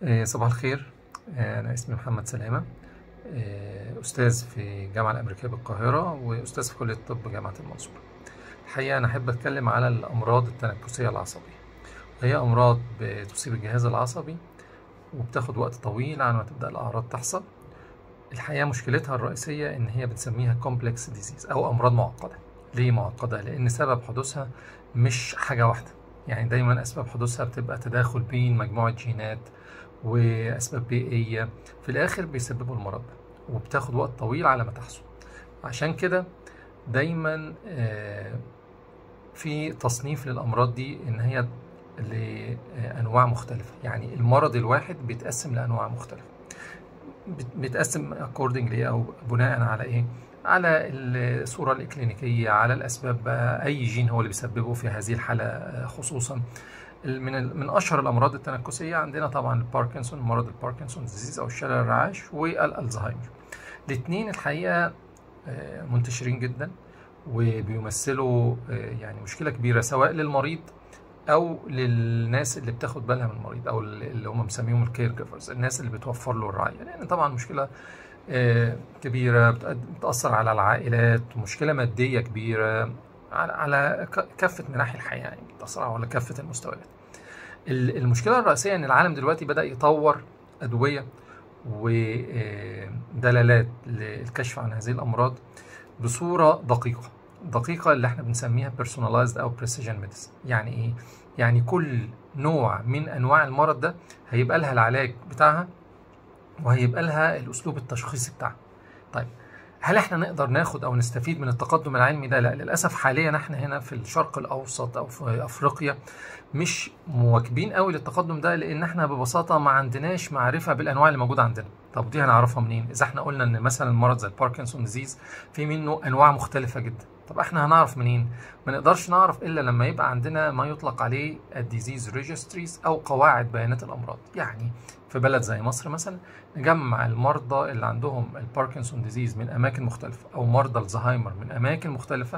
آه، صباح الخير آه، أنا اسمي محمد سلامة آه، أستاذ في الجامعة الأمريكية بالقاهرة وأستاذ في كلية الطب جامعة المنصورة الحقيقة أنا أحب أتكلم على الأمراض التنفسية العصبية وهي أمراض بتصيب الجهاز العصبي وبتاخد وقت طويل على ما تبدأ الأعراض تحصل الحقيقة مشكلتها الرئيسية إن هي بنسميها كومبلكس ديزيز أو أمراض معقدة ليه معقدة؟ لأن سبب حدوثها مش حاجة واحدة يعني دايما أسباب حدوثها بتبقى تداخل بين مجموعة جينات وأسباب بيئية في الآخر بيسببوا المرض ده وبتاخد وقت طويل على ما تحصل عشان كده دايما آه، في تصنيف للأمراض دي إن هي لأنواع مختلفة يعني المرض الواحد بيتقسم لأنواع مختلفة بت- بيتقسم accordingly أو بناء على إيه؟ على الصورة الإكلينيكية على الأسباب بقى أي جين هو اللي بيسببه في هذه الحالة آه، خصوصا ال- من ال- من اشهر الامراض التنفسيه عندنا طبعا الباركنسون مرض الباركنسون ديزيز او الشلل الرعاش والالزهايمر الاثنين الحقيقه آه، منتشرين جدا وبيمثلوا آه، يعني مشكله كبيره سواء للمريض او للناس اللي بتاخد بالها من المريض او اللي هم مسميهم الكير جيفرز الناس اللي بتوفر له الرعايه لان طبعا مشكله آه، كبيره بتأد- بتاثر على العائلات ومشكله ماديه كبيره على على ك- كافه مناحي الحياه يعني بتاثر على كافه المستويات ال- المشكله الرئيسيه ان العالم دلوقتي بدا يطور ادويه ودلالات للكشف عن هذه الامراض بصوره دقيقه دقيقه اللي احنا بنسميها personalized او precision medicine يعني ايه يعني كل نوع من انواع المرض ده هيبقى لها العلاج بتاعها وهيبقى لها الاسلوب التشخيصي بتاعها طيب هل احنا نقدر ناخد او نستفيد من التقدم العلمي ده لا للاسف حاليا احنا هنا في الشرق الاوسط او في افريقيا مش مواكبين قوي للتقدم ده لان احنا ببساطه ما عندناش معرفه بالانواع اللي موجوده عندنا طب دي هنعرفها منين اذا احنا قلنا ان مثلا مرض زي الباركنسون ديزيز في منه انواع مختلفه جدا طب احنا هنعرف منين ما نقدرش نعرف الا لما يبقى عندنا ما يطلق عليه الديزيز ريجستريز او قواعد بيانات الامراض يعني في بلد زي مصر مثلا نجمع المرضى اللي عندهم الباركنسون ديزيز من اماكن مختلفه او مرضى الزهايمر من اماكن مختلفه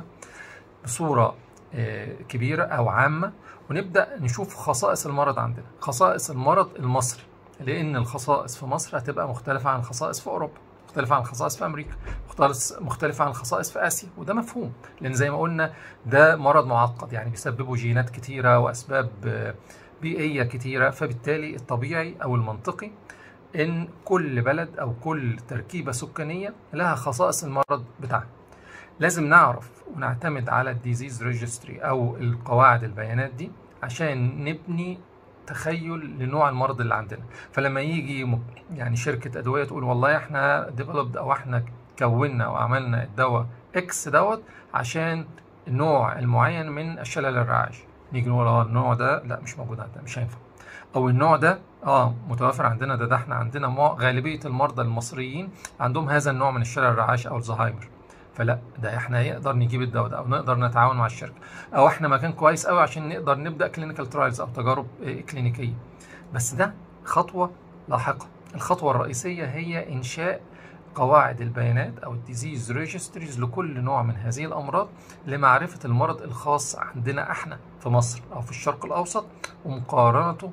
بصوره آه، كبيره او عامه ونبدا نشوف خصائص المرض عندنا خصائص المرض المصري لان الخصائص في مصر هتبقى مختلفه عن الخصائص في اوروبا مختلفة عن الخصائص في أمريكا مختلف- مختلفة عن الخصائص في آسيا وده مفهوم لأن زي ما قلنا ده مرض معقد يعني بيسببه جينات كتيرة وأسباب آه، بيئية كتيرة فبالتالي الطبيعي أو المنطقي إن كل بلد أو كل تركيبة سكانية لها خصائص المرض بتاعها لازم نعرف ونعتمد على الديزيز ريجستري او القواعد البيانات دي عشان نبني تخيل لنوع المرض اللي عندنا فلما يجي م- يعني شركة أدوية تقول والله احنا ديفلوبد أو احنا كونا وعملنا الدواء اكس دوت عشان النوع المعين من الشلل الرعاش نيجي نقول اه النوع ده لا مش موجود عندنا مش هينفع او النوع ده اه متوافر عندنا ده ده احنا عندنا مع- غالبية المرضى المصريين عندهم هذا النوع من الشلل الرعاش او الزهايمر فلا ده احنا نقدر نجيب الدواء ده او نقدر نتعاون مع الشركه او احنا مكان كويس قوي عشان نقدر نبدا كلينيكال ترايلز او تجارب آه، كلينيكيه بس ده خطوه لاحقه الخطوه الرئيسيه هي انشاء قواعد البيانات او الديزيز ريجستريز لكل نوع من هذه الامراض لمعرفه المرض الخاص عندنا احنا في مصر او في الشرق الاوسط ومقارنته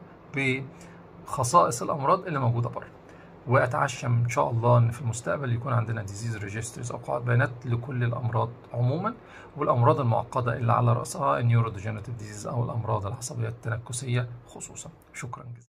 بخصائص الامراض اللي موجوده بره واتعشم ان شاء الله ان في المستقبل يكون عندنا ديزيز ريجستريز او قواعد بيانات لكل الامراض عموما والامراض المعقده اللي على راسها النيورو ديجنراتيف ديزيز او الامراض العصبيه التنكسيه خصوصا شكرا جزيلا